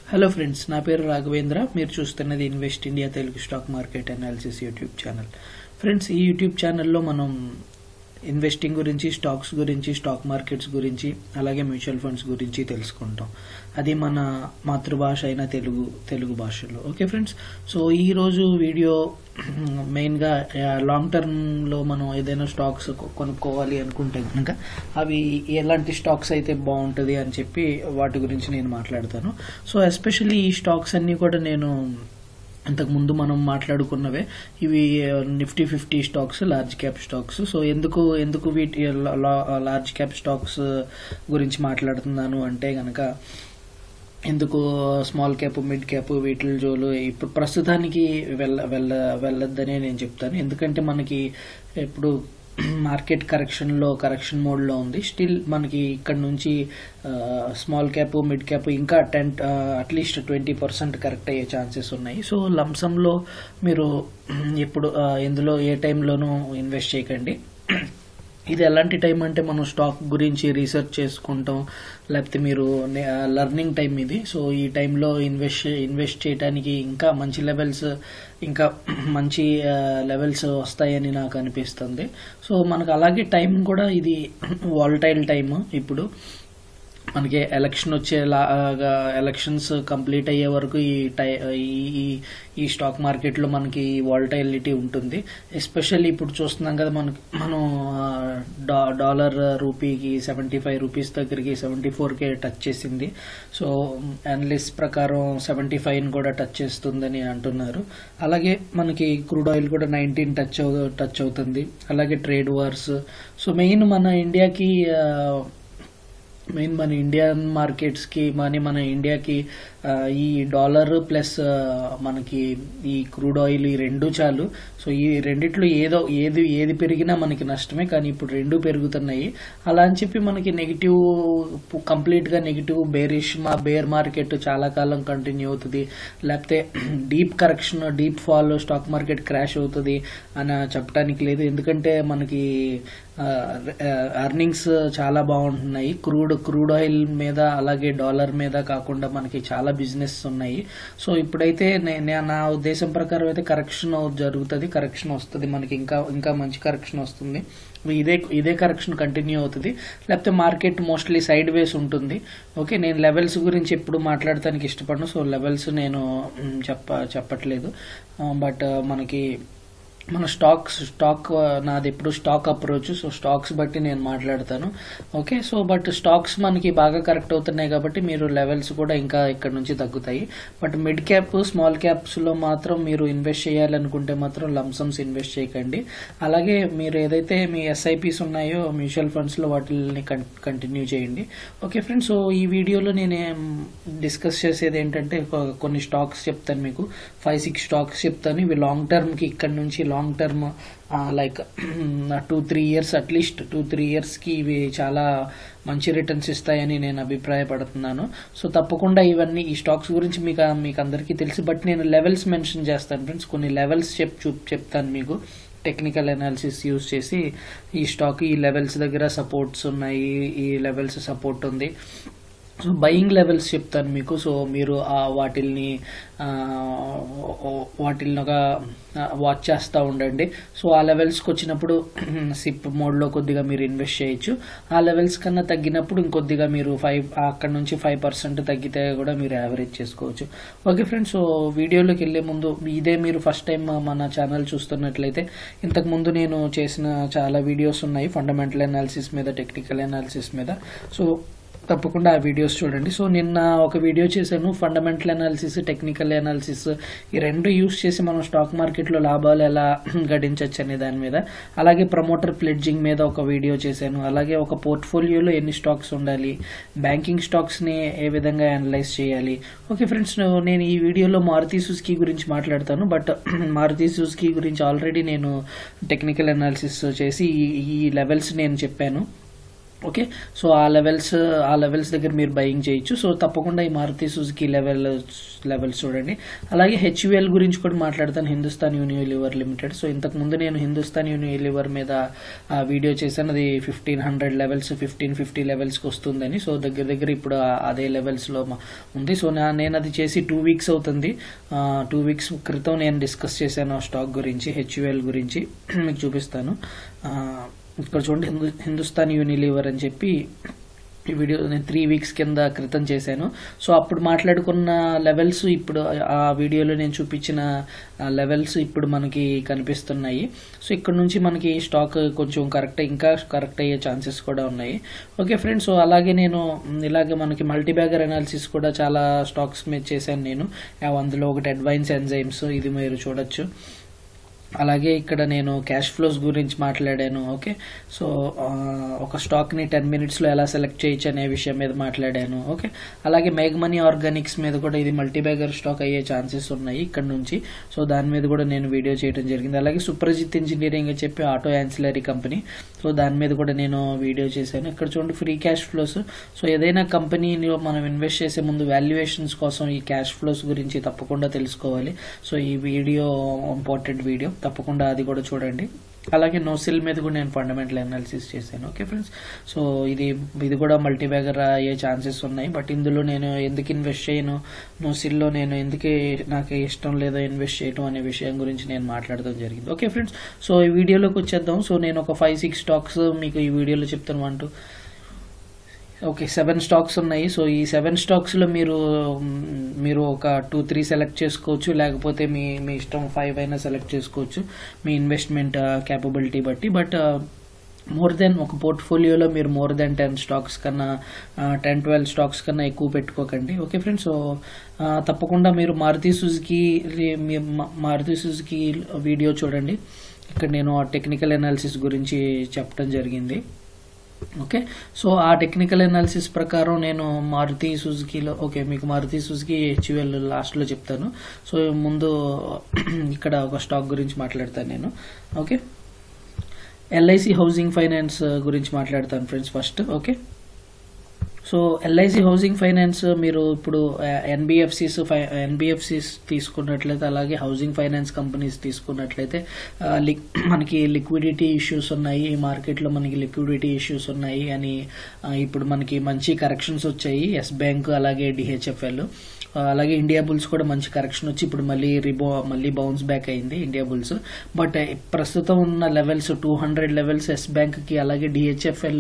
hello friends నా పేరు రాఘవేంద్ర మీరు చూస్తున్నది invest India Telugu stock market analysis YouTube channel friends ఈ యూట్యూబ్ ఛానల్లో మనం ఇన్వెస్టింగ్ గురించి స్టాక్స్ గురించి స్టాక్ మార్కెట్స్ గురించి అలాగే మ్యూచువల్ ఫండ్స్ గురించి తెలుసుకుంటాం అది మన మాతృభాష అయిన తెలుగు తెలుగు భాషలో ఓకే ఫ్రెండ్స్ సో ఈ రోజు వీడియో మెయిన్గా లాంగ్ టర్మ్లో మనం ఏదైనా స్టాక్స్ కొనుక్కోవాలి అనుకుంటే కనుక అవి ఎలాంటి స్టాక్స్ అయితే బాగుంటుంది అని చెప్పి వాటి గురించి నేను మాట్లాడతాను సో ఎస్పెషల్లీ ఈ స్టాక్స్ అన్నీ కూడా నేను అంతకు ముందు మనం మాట్లాడుకున్నవే ఇవి Nifty fifty stocks large cap stocks so ఎందుకు ఎందుకు వీటి లార్జ్ క్యాప్ స్టాక్స్ గురించి మాట్లాడుతున్నాను అంటే గనక ఎందుకు స్మాల్ క్యాప్ మిడ్ క్యాప్ వీటిల జోలు ఇప్పుడు ప్రస్తుతానికి వెళ్ళ వెళ్ళ వెళ్ళొద్దనే నేను చెప్తాను ఎందుకంటే మనకి ఇప్పుడు మార్కెట్ కరెక్షన్లో కరెక్షన్ మోడ్లో ఉంది స్టిల్ మనకి ఇక్కడ నుంచి స్మాల్ క్యాప్ మిడ్ క్యాప్ ఇంకా ten at least twenty percent correct అయ్యే ఛాన్సెస్ ఉన్నాయి సో లంసంలో మీరు ఇప్పుడు ఇందులో ఏ టైంలోనూ ఇన్వెస్ట్ చేయకండి ఇది ఎలాంటి టైం అంటే మనం స్టాక్ గురించి రీసెర్చ్ చేసుకుంటాం లేకపోతే మీరు లర్నింగ్ టైం ఇది సో ఈ టైంలో ఇన్వెస్ట్ ఇన్వెస్ట్ చేయడానికి ఇంకా మంచి లెవెల్స్ ఇంకా మంచి లెవెల్స్ వస్తాయని నాకు అనిపిస్తుంది సో మనకు అలాగే టైం కూడా ఇది వాలటైల్ టైం ఇప్పుడు మనకి ఎలక్షన్ వచ్చేలాగా ఎలక్షన్స్ కంప్లీట్ అయ్యే వరకు ఈ టై ఈ ఈ స్టాక్ మార్కెట్లో మనకి వాలటైలిటీ ఉంటుంది ఎస్పెషల్లీ ఇప్పుడు చూస్తున్నాం కదా మనకి మనం డాలర్ రూపీకి సెవెంటీ ఫైవ్ రూపీస్ దగ్గరికి సెవెంటీ ఫోర్కే టచ్ చేసింది సో అనలిస్ట్ ప్రకారం సెవెంటీ ఫైవ్ కూడా టచ్ చేస్తుందని అంటున్నారు అలాగే మనకి క్రూడ్ ఆయిల్ కూడా నైన్టీన్ టచ్ టచ్ అవుతుంది అలాగే ట్రేడ్ వార్స్ సో మెయిన్ మన ఇండియాకి మెయిన్ మన ఇండియన్ మార్కెట్స్కి మన మన ఇండియాకి ఈ డాలర్ ప్లస్ మనకి ఈ క్రూడ్ ఆయిల్ ఈ రెండు చాలు సో ఈ రెండిట్లో ఏదో ఏది ఏది పెరిగినా మనకి నష్టమే కానీ ఇప్పుడు రెండు పెరుగుతున్నాయి అలా అని చెప్పి మనకి నెగిటివ్ కంప్లీట్గా నెగిటివ్ బేరిష్ మా బేర్ మార్కెట్ చాలా కాలం కంటిన్యూ అవుతుంది లేకపోతే deep correction deep fall stock market crash అవుతుంది అని చెప్పడానికి లేదు ఎందుకంటే మనకి అర్నింగ్స్ చాలా బాగుంటున్నాయి క్రూడ్ క్రూడ్ ఆయిల్ మీద అలాగే డాలర్ మీద కాకుండా మనకి చాలా బిజినెస్ ఉన్నాయి సో ఇప్పుడైతే నా ఉద్దేశం ప్రకారం అయితే కరెక్షన్ జరుగుతుంది కరెక్షన్ వస్తుంది మనకి ఇంకా ఇంకా మంచి కరెక్షన్ వస్తుంది ఇదే ఇదే కరెక్షన్ కంటిన్యూ అవుతుంది లేకపోతే మార్కెట్ మోస్ట్లీ సైడ్ వేస్ ఉంటుంది ఓకే నేను లెవెల్స్ గురించి ఎప్పుడు మాట్లాడటానికి ఇష్టపడను సో లెవెల్స్ నేను చెప్ప చెప్పట్లేదు బట్ మనకి మన స్టాక్స్ స్టాక్ నాది ఎప్పుడు స్టాక్ అప్రోచ్ సో స్టాక్స్ బట్టి నేను మాట్లాడతాను ఓకే సో బట్ స్టాక్స్ మనకి బాగా కరెక్ట్ అవుతున్నాయి కాబట్టి మీరు లెవెల్స్ కూడా ఇంకా ఇక్కడ నుంచి తగ్గుతాయి బట్ మిడ్ క్యాప్ స్మాల్ క్యాప్స్లో మాత్రం మీరు ఇన్వెస్ట్ చేయాలనుకుంటే మాత్రం లంసమ్స్ ఇన్వెస్ట్ చేయకండి అలాగే మీరు ఏదైతే మీ ఎస్ఐపిస్ ఉన్నాయో మ్యూచువల్ ఫండ్స్లో వాటిని కంటిన్యూ చేయండి ఓకే ఫ్రెండ్స్ సో ఈ వీడియోలో నేను డిస్కస్ చేసేది ఏంటంటే కొన్ని స్టాక్స్ చెప్తాను మీకు ఫైవ్ సిక్స్ స్టాక్స్ చెప్తాను ఇవి లాంగ్ టర్మ్కి ఇక్కడ నుంచి long term like two three years at least two three ఇయర్స్కి ఇవి చాలా మంచి రిటర్న్స్ ఇస్తాయని నేను అభిప్రాయపడుతున్నాను సో తప్పకుండా ఇవన్నీ ఈ స్టాక్స్ గురించి మీకు మీకు అందరికీ తెలుసు బట్ నేను లెవెల్స్ మెన్షన్ చేస్తాను ఫ్రెండ్స్ కొన్ని లెవెల్స్ చెప్ చూ చెప్తాను మీకు టెక్నికల్ అనాలిసిస్ యూస్ చేసి ఈ స్టాక్ ఈ లెవెల్స్ దగ్గర సపోర్ట్స్ ఉన్నాయి ఈ లెవెల్స్ సపోర్ట్ ఉంది సో బయింగ్ లెవెల్స్ చెప్తాను మీకు సో మీరు ఆ వాటిల్ని వాటిల్ని ఒక వాచ్ చేస్తూ ఉండండి సో ఆ లెవెల్స్కి వచ్చినప్పుడు సిప్ మోడ్లో కొద్దిగా మీరు ఇన్వెస్ట్ చేయొచ్చు ఆ లెవెల్స్ కన్నా తగ్గినప్పుడు ఇంకొద్దిగా మీరు ఫైవ్ అక్కడ నుంచి ఫైవ్ పర్సెంట్ తగ్గితే కూడా మీరు యావరేజ్ చేసుకోవచ్చు ఓకే ఫ్రెండ్స్ సో వీడియోలోకి వెళ్ళే ముందు ఇదే మీరు ఫస్ట్ టైం మన ఛానల్ చూస్తున్నట్లయితే ఇంతకు ముందు నేను చేసిన చాలా వీడియోస్ ఉన్నాయి ఫండమెంటల్ అనాలిసిస్ మీద టెక్నికల్ అనాలిసిస్ మీద సో తప్పకుండా ఆ వీడియోస్ చూడండి సో నిన్న ఒక వీడియో చేశాను ఫండమెంటల్ అనాలిసిస్ టెక్నికల్ అనాలిసిస్ ఈ రెండు యూస్ చేసి మనం స్టాక్ మార్కెట్లో లాభాలు ఎలా గడించవచ్చు అనే దాని మీద అలాగే ప్రమోటర్ ప్లెడ్జింగ్ మీద ఒక వీడియో చేశాను అలాగే ఒక పోర్ట్ఫోలియోలో ఎన్ని స్టాక్స్ ఉండాలి బ్యాంకింగ్ స్టాక్స్ని ఏ విధంగా అనలైజ్ చేయాలి ఓకే ఫ్రెండ్స్ నేను ఈ వీడియోలో మారుతి సుజుకి గురించి మాట్లాడతాను బట్ మారుతి సుజుకి గురించి ఆల్రెడీ నేను టెక్నికల్ అనాలిసిస్ చేసి ఈ లెవెల్స్ నేను చెప్పాను ఓకే సో ఆ లెవెల్స్ ఆ లెవెల్స్ దగ్గర మీరు బయింగ్ చేయొచ్చు సో తప్పకుండా ఈ మారుతి సుజుకి లెవెల్ లెవెల్స్ చూడండి అలాగే హెచ్యుఎల్ గురించి కూడా మాట్లాడతాను హిందుస్థాన్ యూనిలివర్ లిమిటెడ్ సో ఇంతకు ముందు నేను హిందుస్థాన్ యూనిలివర్ మీద ఆ వీడియో చేశాను అది fifteen hundred levels fifteen fifty లెవెల్స్కి వస్తుందని సో దగ్గర దగ్గర ఇప్పుడు ఆ- అదే లెవెల్స్లో ఉంది సో నా- నేను అది చేసి టూ వీక్స్ అవుతుంది టూ వీక్స్ క్రితం నేను డిస్కస్ చేశాను ఆ స్టాక్ గురించి హెచ్యుఎల్ గురించి మీకు చూపిస్తాను ఆ, ఇక్కడ చూడండి హిందు హిందుస్థాన్ యూనిలివర్ అని చెప్పి ఈ వీడియో నేను త్రీ వీక్స్ కింద క్రితం చేశాను సో అప్పుడు మాట్లాడుకున్న లెవెల్స్ ఇప్పుడు ఆ వీడియోలో నేను చూపించిన లెవెల్స్ ఇప్పుడు మనకి కనిపిస్తున్నాయి సో ఇక్కడ నుంచి మనకి స్టాక్ కొంచెం కరెక్ట్ ఇంకా కరెక్ట్ అయ్యే ఛాన్సెస్ కూడా ఉన్నాయి ఓకే ఫ్రెండ్స్ సో అలాగే నేను మ్, ఇలాగే మనకి మల్టీబ్యాగర్ అనాలిసిస్ కూడా చాలా స్టాక్స్ మీద చేశాను నేను ఆ, అందులో ఒకటి అడ్వైన్స్ ఎంజైమ్స్ ఇది మీరు చూడొచ్చు అలాగే ఇక్కడ నేను క్యాష్ ఫ్లోస్ గురించి మాట్లాడాను ఓకే సో ఆ, ఒక స్టాక్ని టెన్ మినిట్స్లో ఎలా సెలెక్ట్ చేయొచ్చు అనే విషయం మీద మాట్లాడాను ఓకే అలాగే మేఘమనీ ఆర్గానిక్స్ మీద కూడా ఇది మల్టీబ్యాగర్ స్టాక్ అయ్యే ఛాన్సెస్ ఉన్నాయి ఇక్కడ నుంచి సో దాని మీద కూడా నేను వీడియో చేయడం జరిగింది అలాగే సుప్రజిత్ ఇంజనీరింగ్ అని చెప్పి ఆటో యాన్సిలరీ కంపెనీ సో దాని మీద కూడా నేను వీడియో చేశాను ఇక్కడ చూడండి ఫ్రీ క్యాష్ ఫ్లోస్ సో ఏదైనా కంపెనీలో మనం ఇన్వెస్ట్ చేసే ముందు వాల్యుయేషన్స్ కోసం ఈ క్యాష్ ఫ్లోస్ గురించి తప్పకుండా తెలుసుకోవాలి సో ఈ వీడియో ఇంపార్టెంట్ వీడియో తప్పకుండా అది కూడా చూడండి అలాగే నోసిల్ మీద కూడా నేను ఫండమెంటల్ అనాలిసిస్ చేశాను ఓకే ఫ్రెండ్స్ సో ఇది ఇది కూడా మల్టీబ్యాగర్ అయ్యే ఛాన్సెస్ ఉన్నాయి బట్ ఇందులో నేను ఎందుకు ఇన్వెస్ట్ చేయను నోసిల్లో నేను ఎందుకు నాకు ఇష్టం లేదో ఇన్వెస్ట్ చేయడం అనే విషయం గురించి నేను మాట్లాడడం జరిగింది ఓకే ఫ్రెండ్స్ సో ఈ వీడియోలోకి వచ్చేద్దాం సో నేను ఒక ఫైవ్ సిక్స్ స్టాక్స్ మీకు ఈ వీడియోలో చెప్తాను one two okay seven stocks ఉన్నాయి సో ఈ సెవెన్ స్టాక్స్లో మీరు మ్, మీరు ఒక టూ త్రీ సెలెక్ట్ చేసుకోవచ్చు లేకపోతే మీ మీ ఇష్టం ఫైవ్ అయినా సెలెక్ట్ చేసుకోవచ్చు మీ ఇన్వెస్ట్మెంట్ క్యాపబిలిటీ బట్టి బట్ మోర్ దెన్ ఒక పోర్ట్ఫోలియోలో మీరు మోర్ దెన్ టెన్ స్టాక్స్ కన్నా టెన్ ట్వెల్వ్ స్టాక్స్ కన్నా ఎక్కువ పెట్టుకోకండి ఓకే ఫ్రెండ్స్ సో ఆ, తప్పకుండా మీరు మారుతి సుజుకి మీ మా- మారుతి సుజుకి వీడియో చూడండి ఇక్కడ నేను ఆ టెక్నికల్ అనాలిసిస్ గురించి చెప్పడం జరిగింది ఓకే సో ఆ టెక్నికల్ అనాలిసిస్ ప్రకారం నేను మారుతి సుజుకిలో ఓకే మీకు మారుతి సుజుకి హెచ్యుఎల్ లాస్ట్లో చెప్తాను సో ముందు ఇక్కడ ఒక స్టాక్ గురించి మాట్లాడతాను నేను ఓకే ఎల్ఐసి హౌసింగ్ ఫైనాన్స్ గురించి మాట్లాడతాను friends first okay so LIC housing Finance మీరు ఇప్పుడు ఎన్బిఎఫ్సిస్ ఎన్బిఎఫ్సిస్ తీసుకున్నట్లయితే అలాగే హౌసింగ్ ఫైనాన్స్ కంపెనీస్ తీసుకున్నట్లయితే ఆ, లిక్ మనకి లిక్విడిటీ ఇష్యూస్ ఉన్నాయి ఈ మార్కెట్లో మనకి లిక్విడిటీ ఇష్యూస్ ఉన్నాయి అని ఆ, ఇప్పుడు మనకి మంచి కరెక్షన్స్ వచ్చాయి ఎస్ బ్యాంక్ అలాగే డిహెచ్ఎఫ్ఎల్ అలాగే ఇండియా బుల్స్ కూడా మంచి కరెక్షన్ వచ్చి ఇప్పుడు మళ్ళీ రిబో మళ్ళీ బౌన్స్ బ్యాక్ అయింది ఇండియా బుల్స్ బట్ ప్రస్తుతం ఉన్న levels two hundred levels Yes Bank కి అలాగే DHFL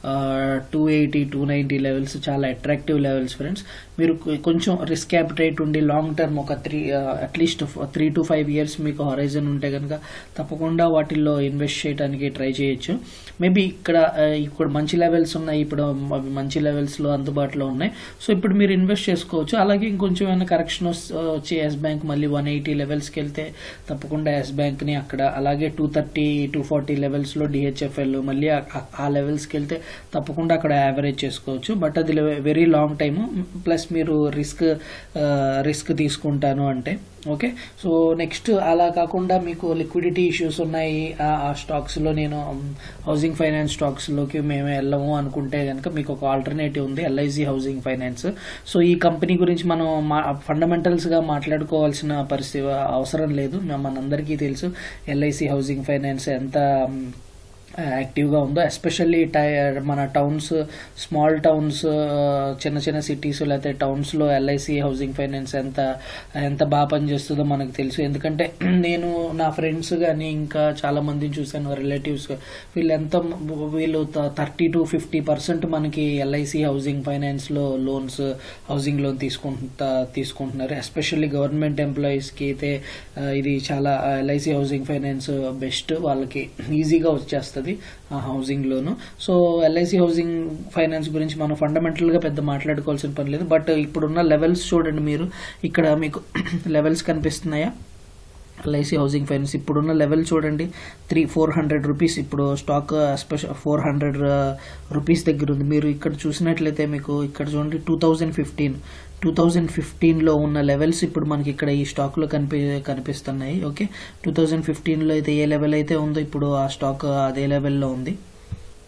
two eighty two ninety levels చాలా అట్రాక్టివ్ లెవెల్స్ ఫ్రెండ్స్ మీరు కొ- కొంచెం రిస్క్ క్యాపిటైట్ ఉండి లాంగ్ టర్మ్ ఒక three at least three to five years మీకు హొరైజన్ ఉంటే కనుక తప్పకుండా వాటిల్లో ఇన్వెస్ట్ చేయడానికి ట్రై చేయొచ్చు మేబీ ఇక్కడ ఆ, ఇప్పుడు మంచి లెవెల్స్ ఉన్నాయి ఇప్పుడు అవి మంచి లెవెల్స్ లో అందుబాటులో ఉన్నాయి సో ఇప్పుడు మీరు ఇన్వెస్ట్ చేసుకోవచ్చు అలాగే ఇంకొంచెం ఏమైనా కరెక్షన్ వచ్చి ఎస్ బ్యాంక్ మళ్ళీ వన్ ఎయిటీ లెవెల్స్కి వెళ్తే తప్పకుండా ఎస్ బ్యాంక్ ని అక్కడ అలాగే two thirty two forty levels లో డిహెచ్ఎఫ్ఎల్ మళ్ళీ ఆ- ఆ- ఆ లెవెల్స్కి వెళ్తే తప్పకుండా అక్కడ యావరేజ్ చేసుకోవచ్చు బట్ అది వెరీ లాంగ్ టైమ్ ప్లస్ మీరు రిస్క్ రిస్క్ తీసుకుంటాను అంటే ఓకే సో నెక్స్ట్ అలా కాకుండా మీకు లిక్విడిటీ ఇష్యూస్ ఉన్నాయి ఆ- ఆ స్టాక్స్ లో నేను హౌసింగ్ ఫైనాన్స్ స్టాక్స్ లోకి మేము వెళ్ళము అనుకుంటే కనుక మీకు ఒక ఆల్టర్నేటివ్ ఉంది ఎల్ఐసి హౌసింగ్ ఫైనాన్స్ సో ఈ కంపెనీ గురించి మనం ఫండమెంటల్స్ గా మాట్లాడుకోవాల్సిన పరిస్థితి అవసరం లేదు మనందరికీ తెలుసు ఎల్ఐసి హౌసింగ్ ఫైనాన్స్ ఎంత మ్, యాక్టివ్గా ఉందో ఎస్పెషల్లీ టై మన టౌన్స్ స్మాల్ టౌన్స్ చిన్న చిన్న సిటీస్ లేకపోతే టౌన్స్లో ఎల్ఐసి హౌసింగ్ ఫైనాన్స్ ఎంత ఎంత బాగా పనిచేస్తుందో మనకు తెలుసు ఎందుకంటే నేను నా ఫ్రెండ్స్ కానీ ఇంకా చాలా మందిని చూశాను రిలేటివ్స్ వీళ్ళు ఎంత వీళ్ళు థర్టీ టు ఫిఫ్టీ పర్సెంట్ మనకి ఎల్ఐసి హౌసింగ్ ఫైనాన్స్లో లోన్స్ హౌసింగ్ లోన్ తీసుకుంటా తీసుకుంటున్నారు ఎస్పెషల్లీ గవర్నమెంట్ ఎంప్లాయీస్కి అయితే ఆ, ఇది చాలా ఎల్ఐసి హౌసింగ్ ఫైనాన్స్ బెస్ట్ వాళ్ళకి ఈజీగా వచ్చేస్తుంది ఆ housing loan so LIC housing finance గురించి మనం ఫండమెంటల్ గా పెద్ద మాట్లాడుకోవాల్సిన పని లేదు బట్ ఇప్పుడున్న లెవెల్స్ చూడండి మీరు ఇక్కడ మీకు లెవెల్స్ కనిపిస్తున్నాయా ఎల్ఐసి హౌసింగ్ ఫైనాన్స్ ఇప్పుడున్న లెవెల్ చూడండి త్రీ ఫోర్ హండ్రెడ్ రూపీస్ ఇప్పుడు stock special four hundred rupees దగ్గర ఉంది మీరు ఇక్కడ చూసినట్లయితే మీకు ఇక్కడ చూడండి two thousand fifteen two thousand ఫిఫ్టీన్లో ఉన్న లెవెల్స్ ఇప్పుడు మనకి ఇక్కడ ఈ స్టాక్లో కనిపి కనిపిస్తున్నాయి ఓకే టూ థౌజండ్ ఫిఫ్టీన్లో అయితే ఏ లెవెల్ అయితే ఉందో ఇప్పుడు ఆ స్టాక్ అదే లెవెల్లో ఉంది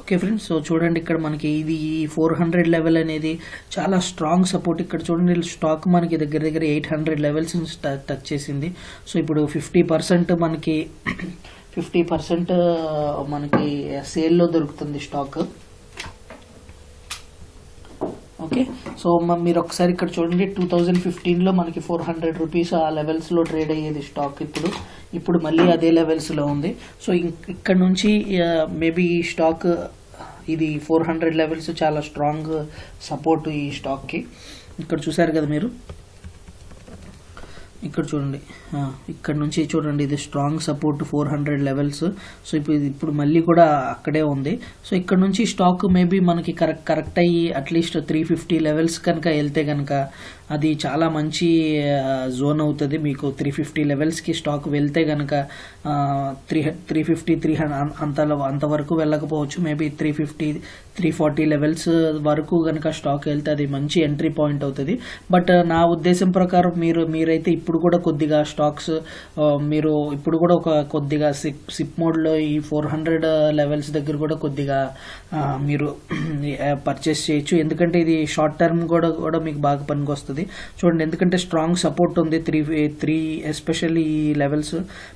ఓకే ఫ్రెండ్స్ సో చూడండి ఇక్కడ మనకి ఇది ఫోర్ హండ్రెడ్ లెవెల్ అనేది చాలా స్ట్రాంగ్ సపోర్ట్ ఇక్కడ చూడండి స్టాక్ మనకి దగ్గర దగ్గర ఎయిట్ హండ్రెడ్ లెవెల్స్ టచ్ చేసింది సో ఇప్పుడు ఫిఫ్టీ పర్సెంట్ మనకి ఫిఫ్టీ పర్సెంట్ మనకి సేల్లో దొరుకుతుంది స్టాక్ ఓకే సో మ- మీరు ఒకసారి ఇక్కడ చూడండి టూ థౌజండ్ ఫిఫ్టీన్లో మనకి ఫోర్ హండ్రెడ్ రూపీస్ ఆ లెవెల్స్లో ట్రేడ్ అయ్యేది స్టాక్ ఇప్పుడు ఇప్పుడు మళ్ళీ అదే లెవెల్స్లో ఉంది సో ఇం- ఇక్కడ నుంచి మేబీ ఈ స్టాక్ ఇది ఫోర్ హండ్రెడ్ లెవెల్స్ చాలా స్ట్రాంగ్ సపోర్ట్ ఈ స్టాక్కి ఇక్కడ చూసారు కదా మీరు ఇక్కడ చూడండి ఆ, ఇక్కడ నుంచి చూడండి ఇది strong support four hundred levels so ఇప్పుడు ఇది ఇప్పుడు మళ్ళీ కూడా అక్కడే ఉంది సో ఇక్కడ నుంచి స్టాక్ మేబీ మనకి కరెక్ట్ కరెక్ట్ అయ్యి అట్లీస్ట్ త్రీ ఫిఫ్టీ లెవెల్స్ కనుక వెళ్తే కనుక అది చాలా మంచి జోన్ అవుతుంది మీకు త్రీ ఫిఫ్టీ లెవెల్స్కి స్టాక్ వెళ్తే కనుక త్రీ త్రీ ఫిఫ్టీ త్రీ అంత అంతవరకు వెళ్ళకపోవచ్చు maybe three fifty three forty levels వరకు కనుక స్టాక్ వెళ్తే అది మంచి ఎంట్రీ పాయింట్ అవుతుంది బట్ నా ఉద్దేశం ప్రకారం మీరు మీరైతే ఇప్పుడు కూడా కొద్దిగా స్టాక్స్ మీరు ఇప్పుడు కూడా ఒక కొద్దిగా సిప్ సిప్ మోడ్లో ఈ ఫోర్ హండ్రెడ్ లెవెల్స్ దగ్గర కూడా కొద్దిగా ఆ, మీరు పర్చేస్ చేయొచ్చు ఎందుకంటే ఇది షార్ట్ టర్మ్ కూడా కూడా మీకు బాగా పనికి వస్తుంది చూడండి ఎందుకంటే స్ట్రాంగ్ సపోర్ట్ ఉంది త్రీ త్రీ ఎస్పెషల్లీ ఈ లెవెల్స్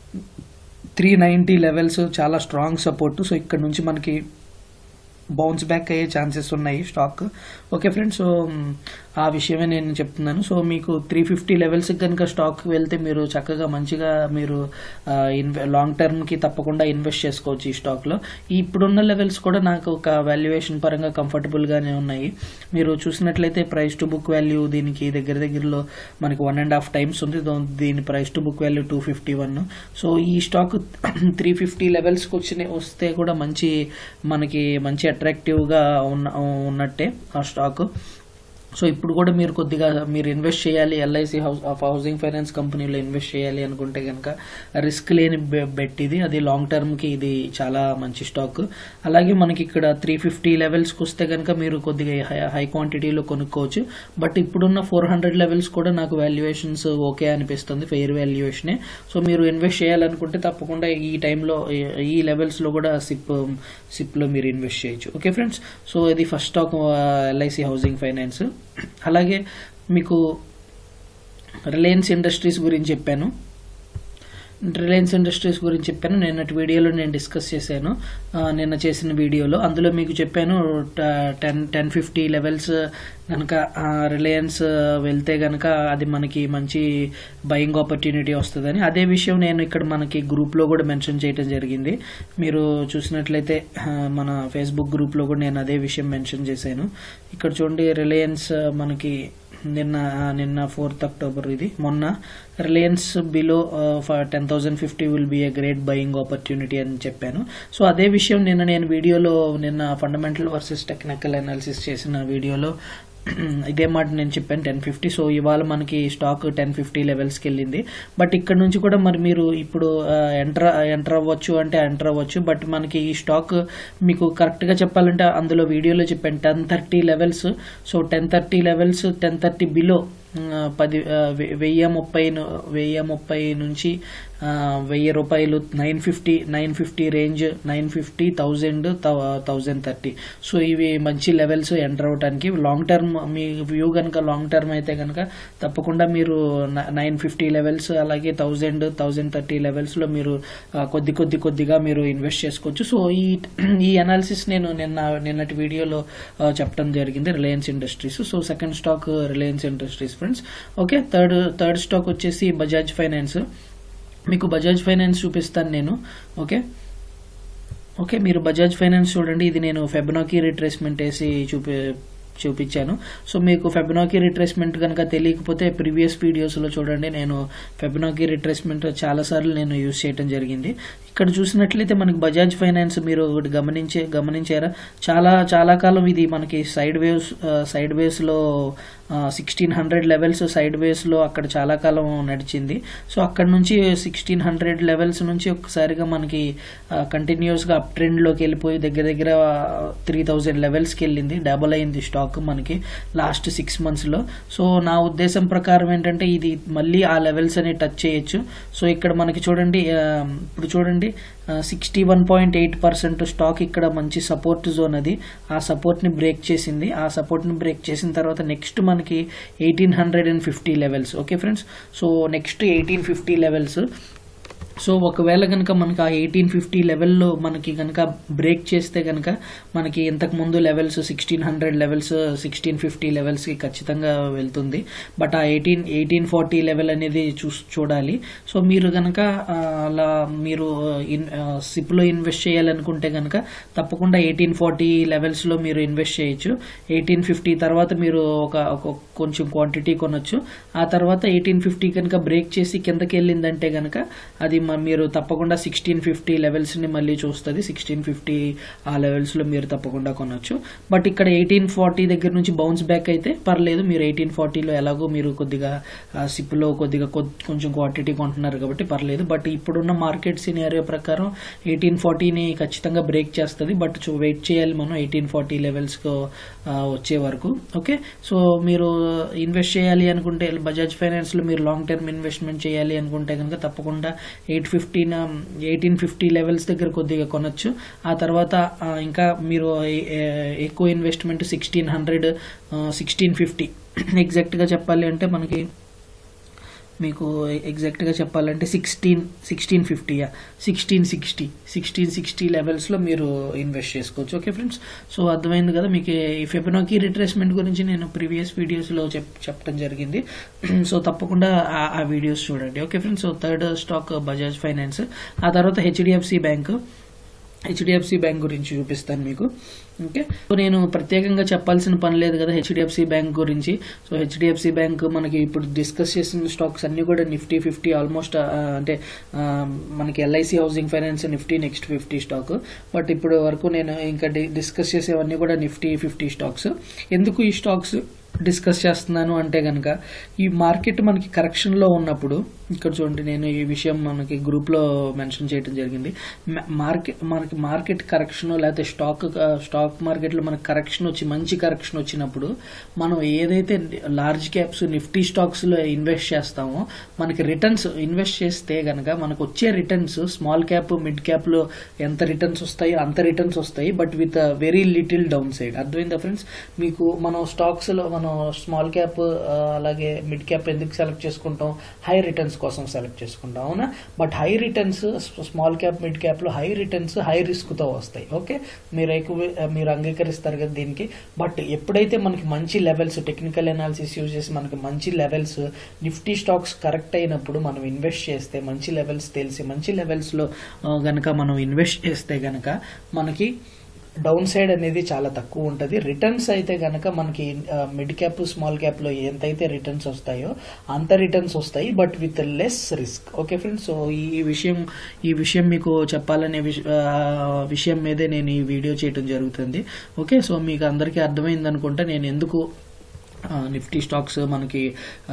త్రీ నైంటీ లెవెల్స్ చాలా స్ట్రాంగ్ సపోర్ట్ సో ఇక్కడ నుంచి మనకి బౌన్స్ బ్యాక్ అయ్యే ఛాన్సెస్ ఉన్నాయి స్టాక్ ఓకే ఫ్రెండ్స్ సో మ్, ఆ విషయమే నేను చెప్తున్నాను సో మీకు త్రీ ఫిఫ్టీ లెవెల్స్ కనుక స్టాక్ వెళ్తే మీరు చక్కగా మంచిగా మీరు ఆ, ఇన్వె లాంగ్ టర్మ్కి తప్పకుండా ఇన్వెస్ట్ చేసుకోవచ్చు ఈ స్టాక్లో ఈ ఇప్పుడున్న లెవెల్స్ కూడా నాకు ఒక వాల్యుయేషన్ పరంగా కంఫర్టబుల్గానే ఉన్నాయి మీరు చూసినట్లయితే ప్రైస్ టు బుక్ వాల్యూ దీనికి దగ్గర దగ్గరలో మనకి వన్ అండ్ హాఫ్ టైమ్స్ ఉంది దో- దీని price to book value two fifty one so ఈ స్టాక్ త్రీ ఫిఫ్టీ లెవెల్స్కి వచ్చిన వస్తే కూడా మంచి మనకి మంచి అట్రాక్టివ్గా ఉన్న ఉన్నట్టే ఆ స్టాక్ సో ఇప్పుడు కూడా మీరు కొద్దిగా మీరు ఇన్వెస్ట్ చేయాలి LIC house of Housing Finance కంపెనీలో ఇన్వెస్ట్ చేయాలి అనుకుంటే కనుక రిస్క్ లేని బెట్ ఇది అది లాంగ్ టర్మ్కి ఇది చాలా మంచి స్టాక్ అలాగే మనకి ఇక్కడ త్రీ ఫిఫ్టీ లెవెల్స్కి వస్తే కనుక మీరు కొద్దిగా హై హై క్వాంటిటీలో కొనుక్కోవచ్చు బట్ ఇప్పుడున్న ఫోర్ హండ్రెడ్ లెవెల్స్ కూడా నాకు వాల్యుయేషన్స్ ఓకే అనిపిస్తుంది ఫెయిర్ వాల్యుయేషనే సో మీరు ఇన్వెస్ట్ చేయాలనుకుంటే తప్పకుండా ఈ టైంలో ఈ లెవెల్స్లో కూడా సిప్ సిప్లో మీరు ఇన్వెస్ట్ చేయొచ్చు ఓకే ఫ్రెండ్స్ సో ఇది first stock LIC housing Finance అలాగే మీకు రిలయన్స్ ఇండస్ట్రీస్ గురించి చెప్పాను రిలయన్స్ ఇండస్ట్రీస్ గురించి చెప్పాను నిన్నటి వీడియోలో నేను డిస్కస్ చేశాను ఆ, నిన్న చేసిన వీడియోలో అందులో మీకు చెప్పాను టెన్ టెన్ ఫిఫ్టీ లెవెల్స్ కనుక రిలయన్స్ వెళ్తే కనుక అది మనకి మంచి బయింగ్ ఆపర్చునిటీ వస్తుందని అదే విషయం నేను ఇక్కడ మనకి గ్రూప్లో కూడా మెన్షన్ చేయడం జరిగింది మీరు చూసినట్లయితే ఆ, మన ఫేస్బుక్ గ్రూప్లో కూడా నేను అదే విషయం మెన్షన్ చేశాను ఇక్కడ చూడండి రిలయన్స్ మనకి నిన్న నిన్న ఫోర్త్ అక్టోబర్ ఇది మొన్న Reliance below ten thousand fifty will be a great buying opportunity అని చెప్పాను సో అదే విషయం నిన్న నేను వీడియోలో నిన్న ఫండమెంటల్ వర్సెస్ టెక్నికల్ అనాలిసిస్ చేసిన వీడియోలో ఇదే మాట నేను చెప్పాను టెన్ ఫిఫ్టీ సో ఇవాళ మనకి స్టాక్ టెన్ ఫిఫ్టీ లెవెల్స్కి వెళ్ళింది బట్ ఇక్కడ నుంచి కూడా మరి మీరు ఇప్పుడు ఎంటర్ ఎంటర్ అవ్వచ్చు అంటే ఎంటర్ అవ్వచ్చు బట్ మనకి ఈ స్టాక్ మీకు కరెక్ట్గా చెప్పాలంటే అందులో వీడియోలో చెప్పాను ten thirty levels so ten thirty levels ten thirty below పది ఆ, వె- వెయ్యి ముప్పై ను- వెయ్యి ముప్పై నుంచి ఆ, వెయ్యి రూపాయలు nine fifty nine fifty range nine fifty thousand thousand thirty so ఇవి మంచి లెవెల్స్ ఎంటర్ అవడానికి లాంగ్ టర్మ్ మీ వ్యూ కనుక లాంగ్ టర్మ్ అయితే కనుక తప్పకుండా మీరు నైన్ ఫిఫ్టీ లెవెల్స్ అలాగే థౌజండ్ థౌజండ్ థర్టీ లెవెల్స్లో మీరు ఆ, కొద్ది కొద్ది కొద్దిగా మీరు ఇన్వెస్ట్ చేసుకోవచ్చు సో ఈ ఈ అనాలిసిస్ నేను నిన్న నిన్నటి వీడియోలో ఆ, చెప్పడం జరిగింది Reliance Industries so second stock Reliance Industries friends okay third third stock వచ్చేసి బజాజ్ ఫైనాన్స్ మీకు బజాజ్ ఫైనాన్స్ చూపిస్తాను నేను ఓకే ఓకే మీరు బజాజ్ ఫైనాన్స్ చూడండి ఇది నేను ఫెబనాకీ రిట్రేస్మెంట్ వేసి చూపి చూపించాను సో మీకు ఫెబనాకీ రిట్రేస్మెంట్ కనుక తెలియకపోతే ప్రీవియస్ వీడియోస్లో చూడండి నేను ఫెబనాకీ రిట్రేస్మెంట్ చాలాసార్లు నేను యూజ్ చేయడం జరిగింది ఇక్కడ చూసినట్లయితే మనకి బజాజ్ ఫైనాన్స్ మీరు ఒకటి గమనించే గమనించారా చాలా చాలా కాలం ఇది మనకి సైడ్ వేవ్స్ సైడ్ వేవ్స్లో సిక్స్టీన్ హండ్రెడ్ లెవెల్స్ సైడ్ వేస్లో అక్కడ చాలా కాలం నడిచింది సో అక్కడ నుంచి సిక్స్టీన్ హండ్రెడ్ లెవెల్స్ నుంచి ఒక్కసారిగా మనకి కంటిన్యూస్గా అప్ ట్రెండ్లోకి వెళ్ళిపోయి దగ్గర దగ్గర త్రీ థౌజండ్ లెవెల్స్కి వెళ్ళింది డబల్ అయింది స్టాక్ మనకి లాస్ట్ సిక్స్ మంత్స్లో సో నా ఉద్దేశం ప్రకారం ఏంటంటే ఇది మళ్ళీ ఆ లెవెల్స్ అని టచ్ చేయొచ్చు సో ఇక్కడ మనకి చూడండి ఆ, ఇప్పుడు చూడండి sixty one point eight percent stock ఇక్కడ మంచి సపోర్ట్ జోన్ అది ఆ సపోర్ట్ ని బ్రేక్ చేసింది ఆ సపోర్ట్ ని బ్రేక్ చేసిన తర్వాత నెక్స్ట్ మనకి eighteen hundred and fifty levels okay friends so next eighteen fifty levels so ఒకవేళ కనుక మనకి ఆ ఎయిటీన్ ఫిఫ్టీ లెవెల్లో మనకి కనుక బ్రేక్ చేస్తే కనుక మనకి ఇంతకు ముందు levels sixteen hundred levels sixteen fifty లెవెల్స్కి ఖచ్చితంగా వెళ్తుంది బట్ ఆ ఎయిటీన్ ఎయిటీన్ ఫార్టీ లెవెల్ అనేది చూ చూడాలి సో మీరు కనుక ఆ, అలా మీరు ఇన్ సిప్లో ఇన్వెస్ట్ చేయాలనుకుంటే కనుక తప్పకుండా ఎయిటీన్ ఫార్టీ లెవెల్స్లో మీరు ఇన్వెస్ట్ చేయొచ్చు ఎయిటీన్ ఫిఫ్టీ తర్వాత మీరు ఒక ఒక కొంచెం క్వాంటిటీ కొనొచ్చు ఆ తర్వాత ఎయిటీన్ ఫిఫ్టీ కనుక బ్రేక్ చేసి కిందకి వెళ్ళిందంటే కనుక అది మ- మీరు తప్పకుండా సిక్స్టీన్ ఫిఫ్టీ లెవెల్స్ని మళ్ళీ చూస్తుంది సిక్స్టీన్ ఫిఫ్టీ ఆ లెవెల్స్లో మీరు తప్పకుండా కొనొచ్చు బట్ ఇక్కడ ఎయిటీన్ ఫార్టీ దగ్గర నుంచి బౌన్స్ బ్యాక్ అయితే పర్లేదు మీరు ఎయిటీన్ ఫార్టీలో ఎలాగో మీరు కొద్దిగా సిప్లో కొద్దిగా కొ- కొంచెం క్వాంటిటీ కొంటున్నారు కాబట్టి పర్లేదు బట్ ఇప్పుడున్న మార్కెట్ సినారియో ప్రకారం ఎయిటీన్ ఫార్టీని ఖచ్చితంగా బ్రేక్ చేస్తుంది బట్ వెయిట్ చేయాలి మనం ఎయిటీన్ ఫార్టీ లెవెల్స్ వచ్చే వరకు ఓకే సో మీరు ఇన్వెస్ట్ చేయాలి అనుకుంటే బజాజ్ ఫైనాన్స్ లో మీరు లాంగ్ టర్మ్ ఇన్వెస్ట్మెంట్ చేయాలి అనుకుంటే కనుక తప్పకుండా eight fifteen eighteen fifty levels దగ్గర కొద్దిగా కొనొచ్చు ఆ తర్వాత ఆ, ఇంకా మీరు ఏ- ఏ- ఎక్కువ investment sixteen hundred sixteen fifty ఎగ్జాక్ట్గా చెప్పాలి అంటే మనకి మీకు ఎగ్జాక్ట్గా చెప్పాలంటే సిక్స్టీన్ సిక్స్టీన్ ఫిఫ్టీయా సిక్స్టీన్ సిక్స్టీ సిక్స్టీన్ సిక్స్టీ లెవెల్స్లో మీరు ఇన్వెస్ట్ చేసుకోవచ్చు ఓకే ఫ్రెండ్స్ సో అర్థమైంది కదా మీకు ఈ ఫెబినోకి రిట్రేస్మెంట్ గురించి నేను ప్రీవియస్ వీడియోస్లో చెప్ చెప్పడం జరిగింది సో తప్పకుండా ఆ- ఆ వీడియోస్ చూడండి okay friends so third stock Bajaj Finance ఆ తర్వాత హెచ్డిఎఫ్సి బ్యాంక్ హెచ్డిఎఫ్సి బ్యాంక్ గురించి చూపిస్తాను మీకు ఓకే సో నేను ప్రత్యేకంగా చెప్పాల్సిన పని లేదు కదా హెచ్డిఎఫ్సి బ్యాంక్ గురించి సో హెచ్డిఎఫ్సి బ్యాంక్ మనకి ఇప్పుడు డిస్కస్ చేసిన స్టాక్స్ అన్ని కూడా నిఫ్టీ ఫిఫ్టీ ఆల్మోస్ట్ అంటే ఆ, మనకి LIC housing Finance Nifty next fifty stock but ఇప్పుడు వరకు నేను ఇంకా డి- డిస్కస్ చేసేవన్నీ కూడా నిఫ్టీ ఫిఫ్టీ స్టాక్స్ ఎందుకు ఈ స్టాక్స్ డిస్కస్ చేస్తున్నాను అంటే కనుక ఈ మార్కెట్ మనకి కరెక్షన్ లో ఉన్నప్పుడు ఇక్కడ చూడండి నేను ఈ విషయం మనకి గ్రూప్ లో మెన్షన్ చేయడం జరిగింది మార్కెట్ మనకి మార్కెట్ కరెక్షన్ లేకపోతే స్టాక్ స్టాక్ మార్కెట్ లో మనకి కరెక్షన్ వచ్చి మంచి కరెక్షన్ వచ్చినప్పుడు మనం ఏదైతే లార్జ్ క్యాప్స్ నిఫ్టీ స్టాక్స్ లో ఇన్వెస్ట్ చేస్తామో మనకి రిటర్న్స్ ఇన్వెస్ట్ చేస్తే గనక మనకు వచ్చే returns small cap mid cap లో ఎంత రిటర్న్స్ వస్తాయి అంత రిటర్న్స్ వస్తాయి but with very little downside అర్థమైందా ఫ్రెండ్స్ మీకు మనం స్టాక్స్ లో మనం స్మాల్ క్యాప్ అలాగే మిడ్ క్యాప్ ఎందుకు సెలెక్ట్ చేసుకుంటాం హై రిటర్న్స్ కోసం సెలెక్ట్ చేసుకుంటాం అవునా but high returns small cap mid cap లో హై రిటర్న్స్ హై రిస్క్ తో వస్తాయి ఓకే మీరు ఎక్కువ మీరు అంగీకరిస్తారు కదా దీనికి బట్ ఎప్పుడైతే మనకి మంచి లెవెల్స్ టెక్నికల్ అనాలిసిస్ యూజ్ చేసి మనకి మంచి లెవెల్స్ నిఫ్టీ స్టాక్స్ కరెక్ట్ అయినప్పుడు మనం ఇన్వెస్ట్ చేస్తే మంచి లెవెల్స్ తెలిసి మంచి లెవెల్స్ లో గనక మనం ఇన్వెస్ట్ చేస్తే గనక మనకి డౌన్ సైడ్ అనేది చాలా తక్కువ ఉంటుంది రిటర్న్స్ అయితే గనక మనకి మిడ్ క్యాప్ స్మాల్ క్యాప్ లో ఎంతైతే రిటర్న్స్ వస్తాయో అంత రిటర్న్స్ వస్తాయి but with less risk okay friends so ఈ విషయం ఈ విషయం మీకు చెప్పాలనే విష- ఆ, విషయం మీదే నేను ఈ వీడియో చేయడం జరుగుతుంది ఓకే సో మీకు అందరికీ అర్థమైంది అనుకుంటా నేను ఎందుకు ఆ, నిఫ్టీ స్టాక్స్ మనకి